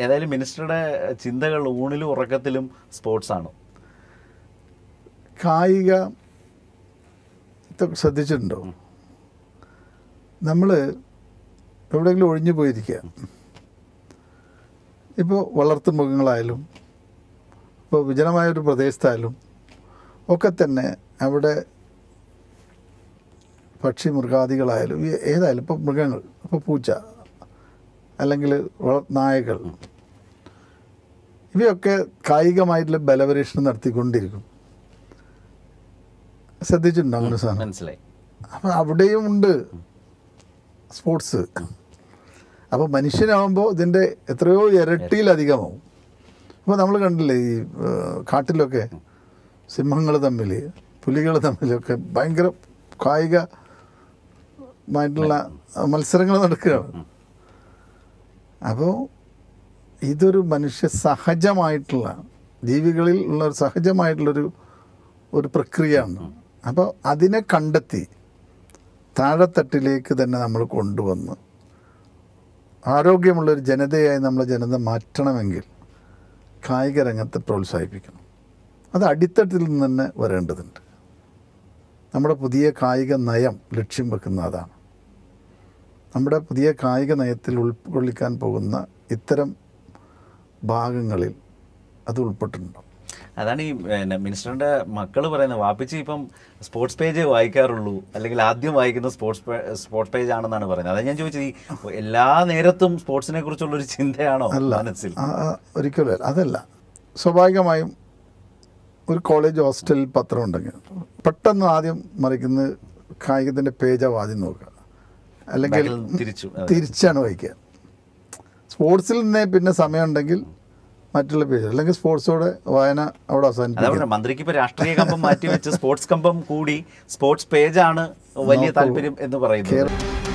ഏതായാലും മിനിസ്റ്ററുടെ ചിന്തകൾ ഊണിലും ഉറക്കത്തിലും സ്പോർട്സ് ആണ് കായിക ഇതൊക്കെ ശ്രദ്ധിച്ചിട്ടുണ്ടോ നമ്മൾ എവിടെയെങ്കിലും ഒഴിഞ്ഞു പോയിരിക്കുക ഇപ്പോൾ വളർത്തു മൃഗങ്ങളായാലും ഇപ്പോൾ വിജനമായ ഒരു പ്രദേശത്തായാലും ഒക്കെ തന്നെ അവിടെ പക്ഷി മൃഗാദികളായാലും ഈ ഏതായാലും ഇപ്പോൾ മൃഗങ്ങൾ ഇപ്പോൾ പൂച്ച അല്ലെങ്കിൽ വള നായകൾ ഇവയൊക്കെ കായികമായിട്ടുള്ള ബലപരീക്ഷണം നടത്തിക്കൊണ്ടിരിക്കും ശ്രദ്ധിച്ചിട്ടുണ്ടോ അങ്ങനെ സാധനം മനസ്സിലായി അപ്പം അവിടെയും ഉണ്ട് സ്പോർട്സ് അപ്പോൾ മനുഷ്യനാവുമ്പോൾ ഇതിൻ്റെ എത്രയോ ഇരട്ടിയിലധികമാവും അപ്പോൾ നമ്മൾ കണ്ടില്ലേ ഈ ഏഹ്, കാട്ടിലൊക്കെ സിംഹങ്ങൾ തമ്മിൽ പുലികൾ തമ്മിലൊക്കെ ഭയങ്കര കായികമായിട്ടുള്ള മത്സരങ്ങൾ നടക്കുകയാണ് അപ്പോൾ ഇതൊരു മനുഷ്യ സഹജമായിട്ടുള്ള ജീവികളിൽ ഉള്ള ഒരു സഹജമായിട്ടുള്ളൊരു ഒരു പ്രക്രിയയാണ് അപ്പോൾ അതിനെ കണ്ടെത്തി താഴെത്തട്ടിലേക്ക് തന്നെ നമ്മൾ കൊണ്ടുവന്ന് ആരോഗ്യമുള്ളൊരു ജനതയായി നമ്മളെ ജനത മാറ്റണമെങ്കിൽ കായിക രംഗത്തെ പ്രോത്സാഹിപ്പിക്കണം അത് അടിത്തട്ടിൽ നിന്ന് തന്നെ വരേണ്ടതുണ്ട് നമ്മുടെ പുതിയ കായിക നയം ലക്ഷ്യം വെക്കുന്ന അതാണ് നമ്മുടെ പുതിയ കായിക നയത്തിൽ ഉൾക്കൊള്ളിക്കാൻ പോകുന്ന ഇത്തരം ഭാഗങ്ങളിൽ അത് ഉൾപ്പെട്ടിട്ടുണ്ടോ അതാണ് ഈ പിന്നെ മിനിസ്റ്ററിന്റെ മക്കൾ പറയുന്നത് വാപ്പിച്ചി ഇപ്പം സ്പോർട്സ് പേജ് വായിക്കാറുള്ളൂ അല്ലെങ്കിൽ ആദ്യം വായിക്കുന്ന സ്പോർട്സ് സ്പോർട്സ് പേജ് ആണെന്നാണ് പറയുന്നത് അതാ ഞാൻ ചോദിച്ചത് ഈ എല്ലാ നേരത്തും സ്പോർട്സിനെ കുറിച്ചുള്ള ഒരു ചിന്തയാണോ മനസ്സിൽ ആ, ആ, ഒരിക്കലും അല്ല. അതല്ല സ്വാഭാവികമായും ഒരു കോളേജ് ഹോസ്റ്റലിൽ പത്രം ഉണ്ടെങ്കിൽ പെട്ടെന്ന് ആദ്യം മറിക്കുന്നത് കായികത്തിൻ്റെ പേജാവും ആദ്യം നോക്കുക അല്ലെങ്കിൽ ബാക്കിൽ തിരിച്ചു അതെ. തിരിച്ചാണ് വായിക്കുക സ്പോർട്സിൽ നിന്നേ പിന്നെ സമയമുണ്ടെങ്കിൽ മറ്റുള്ള പേജ് അല്ലെങ്കിൽ സ്പോർട്സോടെ വായന അവിടെ അതാ അവസാനിപ്പിക്കുക പറഞ്ഞത് മന്ത്രിക്ക് ഇപ്പൊ രാഷ്ട്രീയ കമ്പം മാറ്റി വെച്ച് സ്പോർട്സ് കമ്പം കൂടി സ്പോർട്സ് പേജാണ് വലിയ താല്പര്യം എന്ന് പറയുന്നത് കേരള